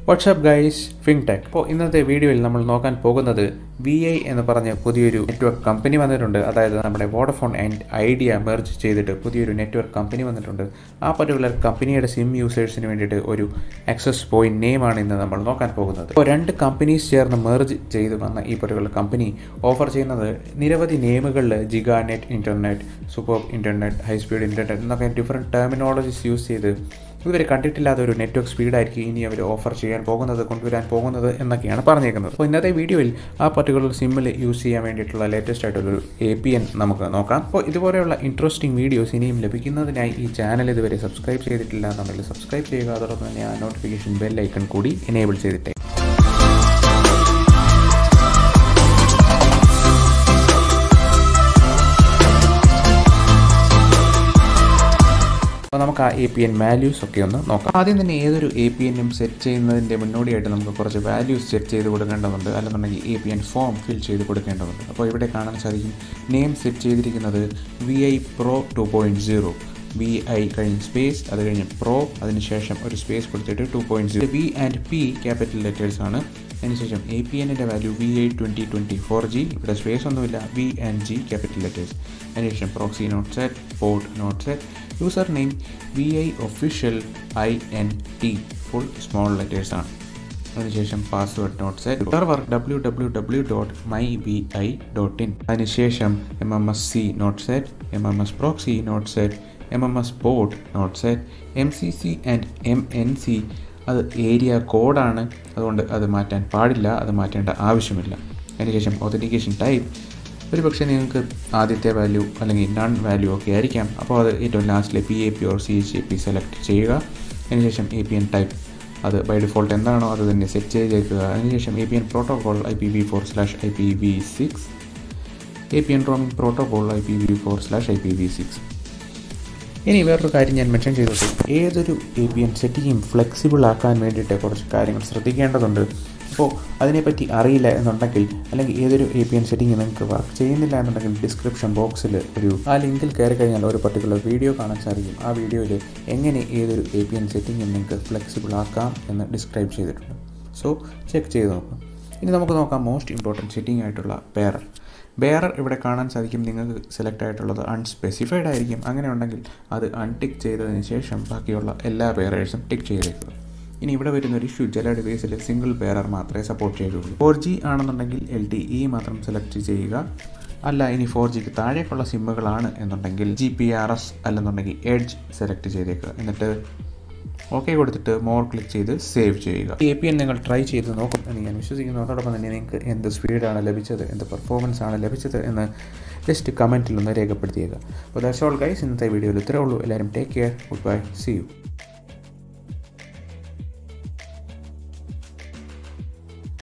WhatsApp guys fintech അപ്പോൾ ഇന്നത്തെ വീഡിയോയിൽ നമ്മൾ നോക്കാൻ പോകുന്നത് വി ഐ എന്ന് പറഞ്ഞ പുതിയൊരു നെറ്റ്വർക്ക് കമ്പനി വന്നിട്ടുണ്ട് അതായത് നമ്മുടെ വോഡഫോൺ ആൻഡ് ഐഡിയ മെർജ് ചെയ്തിട്ട് പുതിയൊരു നെറ്റ്വർക്ക് കമ്പനി വന്നിട്ടുണ്ട് ആ പർട്ടിക്കുലർ കമ്പനിയുടെ സിം യൂസേഴ്സിന് വേണ്ടിയിട്ട് ഒരു ആക്സസ് പോയിന്റ് നെയിമാണ് ഇന്ന് നമ്മൾ നോക്കാൻ പോകുന്നത് അപ്പോൾ രണ്ട് കമ്പനീസ് ചേർന്ന് മെർജ് ചെയ്ത് വന്ന ഈ പർട്ടിക്കുലർ കമ്പനി ഓഫർ ചെയ്യുന്നത് നിരവധി നെയിമുകളിൽ giga net internet super internet high speed internet എന്നൊക്കെ ഡിഫറെൻറ്റ് ടെർമിനോളജീസ് യൂസ് ചെയ്ത് ഇതുവരെ കണ്ടിട്ടില്ലാത്ത ഒരു നെറ്റ്വർക്ക് സ്പീഡായിരിക്കും ഇനി അവർ ഓഫർ ചെയ്യാൻ പോകുന്നത് കൊണ്ടുവരാൻ പോകുന്നത് എന്നൊക്കെയാണ് പറഞ്ഞേക്കുന്നത് അപ്പോൾ ഇന്നത്തെ വീഡിയോയിൽ ആ പർട്ടിക്കുലർ സിമ്മിൽ യൂസ് ചെയ്യാൻ വേണ്ടിയിട്ടുള്ള ലേറ്റസ്റ്റ് ആയിട്ടുള്ളൊരു എ പി എൻ നമുക്ക് നോക്കാം അപ്പോൾ ഇതുപോലെയുള്ള ഇൻട്രസ്റ്റിംഗ് വീഡിയോസ് ഇനിയും ലഭിക്കുന്നതിനായി ഈ ചാനൽ ഇതുവരെ സബ്സ്ക്രൈബ് ചെയ്തിട്ടില്ല എന്നുണ്ടെങ്കിൽ സബ്സ്ക്രൈബ് ചെയ്യുക അതോടൊപ്പം തന്നെ ആ നോട്ടിഫിക്കേഷൻ ബെൽ ഐക്കൺ കൂടി എനേബിൾ ചെയ്തിട്ടേ അപ്പോൾ നമുക്ക് ആ എ പി എൻ വാല്യൂസ് ഒക്കെ ഒന്ന് നോക്കാം ആദ്യം തന്നെ ഏതൊരു എ പി എന്നും സെറ്റ് ചെയ്യുന്നതിൻ്റെ മുന്നോടിയായിട്ട് നമുക്ക് കുറച്ച് വാല്യൂസ് സെറ്റ് ചെയ്ത് കൊടുക്കേണ്ടതുണ്ട് അല്ലെന്നുണ്ടെങ്കിൽ A P N form fill ചെയ്ത് കൊടുക്കേണ്ടതുണ്ട് അപ്പോൾ ഇവിടെ കാണാൻ സാധിക്കും നെയിം സെറ്റ് ചെയ്തിരിക്കുന്നത് V I pro two point zero V I കഴിഞ്ഞ് സ്പേസ് അത് കഴിഞ്ഞ് പ്രോ അതിനുശേഷം ഒരു സ്പേസ് കൊടുത്തിട്ട് two point zero V and P capital letters ആണ് അതിനുശേഷം എ പി എന്നിൻ്റെ value V I twenty twenty four G ഇവിടെ സ്പേസ് ഒന്നുമില്ല V and G capital letters അതിനുശേഷം proxy not set port not set user name V I official I N T full small letters ആണ് അതിനുശേഷം password not set server W W W dot my B I dot in അതിനുശേഷം M M S C not set M M S proxy not set M M S port not set M C C and M N C അത് area കോഡാണ് അതുകൊണ്ട് അത് മാറ്റാൻ പാടില്ല അത് മാറ്റേണ്ട ആവശ്യമില്ല അതിനുശേഷം ഒതൻറ്റിക്കേഷൻ ടൈപ്പ് ഒരു പക്ഷേ നിങ്ങൾക്ക് ആദ്യത്തെ വാല്യൂ അല്ലെങ്കിൽ നൺ വാല്യൂ ഒക്കെ ആയിരിക്കാം അപ്പോൾ അത് ഏറ്റവും ലാസ്റ്റിലെ P A P or C H A P select ചെയ്യുക അതിനുശേഷം എ പി എൻ ടൈപ്പ് അത് ബൈ ഡിഫോൾട്ട് എന്താണോ അത് തന്നെ സെറ്റ് ചെയ്തേക്കുക അതിനുശേഷം A P N protocol I P V four slash I P V six A P N roaming protocol I P V four slash I P V six ഇനി വേറൊരു കാര്യം ഞാൻ മെൻഷൻ ചെയ്തത് ഏതൊരു എ പി എൻ സെറ്റിങ്ങും flexible ആക്കാൻ വേണ്ടിയിട്ട് കുറച്ച് കാര്യങ്ങൾ ശ്രദ്ധിക്കേണ്ടതുണ്ട് അപ്പോൾ അതിനെപ്പറ്റി അറിയില്ല എന്നുണ്ടെങ്കിൽ അല്ലെങ്കിൽ ഏതൊരു എ പി എൻ സെറ്റിംഗ് നിങ്ങൾക്ക് വർക്ക് ചെയ്യുന്നില്ല എന്നുണ്ടെങ്കിൽ ഡിസ്ക്രിപ്ഷൻ ബോക്സിൽ ഒരു ആ ലിങ്കിൽ കയറി കഴിഞ്ഞാൽ ഒരു പർട്ടിക്കുലർ വീഡിയോ കാണാൻ സാധിക്കും ആ വീഡിയോയിൽ എങ്ങനെ ഏതൊരു എ പി എൻ സെറ്റിംഗും നിങ്ങൾക്ക് ഫ്ലെക്സിബിൾ ആക്കാം എന്ന് ഡിസ്ക്രൈബ് ചെയ്തിട്ടുണ്ട് സോ ചെക്ക് ചെയ്ത് നോക്കാം ഇനി നമുക്ക് നോക്കാം മോസ്റ്റ് ഇമ്പോർട്ടൻറ്റ് സെറ്റിംഗ് ആയിട്ടുള്ള ബെയറർ ബെയറർ ഇവിടെ കാണാൻ സാധിക്കും നിങ്ങൾക്ക് സെലക്ട് ആയിട്ടുള്ളത് അൺസ്പെസിഫൈഡ് ആയിരിക്കും അങ്ങനെ ഉണ്ടെങ്കിൽ അത് അൺടിക്ക് ചെയ്തതിന് ശേഷം ബാക്കിയുള്ള എല്ലാ ബെയറേഴ്സും ടിക്ക് ചെയ്തേക്കുക ഇനി ഇവിടെ വരുന്ന ഒരു ഇഷ്യൂ ചില ഡിവൈസിൽ സിംഗിൾ ബെയറർ മാത്രമേ സപ്പോർട്ട് ചെയ്യുകയുള്ളൂ ഫോർ ജി ആണെന്നുണ്ടെങ്കിൽ എൽ ടി ഇ മാത്രം സെലക്ട് ചെയ്യുക അല്ല ഇനി ഫോർ ജിക്ക് താഴേക്കുള്ള സിമ്മുകളാണ് എന്നുണ്ടെങ്കിൽ ജി പി ആർ എസ് അല്ലെന്നുണ്ടെങ്കിൽ എഡ്ജ് സെലക്ട് ചെയ്തേക്കുക എന്നിട്ട് ഓക്കെ കൊടുത്തിട്ട് മോർ ക്ലിക്ക് ചെയ്ത് സേവ് ചെയ്യുക എ പി എൻ നിങ്ങൾ ട്രൈ ചെയ്ത് നോക്കും എന്ന് ഞാൻ വിശ്വസിക്കുന്നു അതോടൊപ്പം തന്നെ നിങ്ങൾക്ക് എന്ത് സ്പീഡാണ് ലഭിച്ചത് എന്ത് പെർഫോമൻസ് ആണ് ലഭിച്ചത് എന്ന് ജസ്റ്റ് കമൻറ്റിൽ ഒന്ന് രേഖപ്പെടുത്തിയേക്കുക അപ്പോൾ ദാറ്റ്സ് ഓൾ ഗൈസ് ഇന്നത്തെ വീഡിയോയിൽ ഇത്രേ ഉള്ളൂ എല്ലാവരും take care good bye see U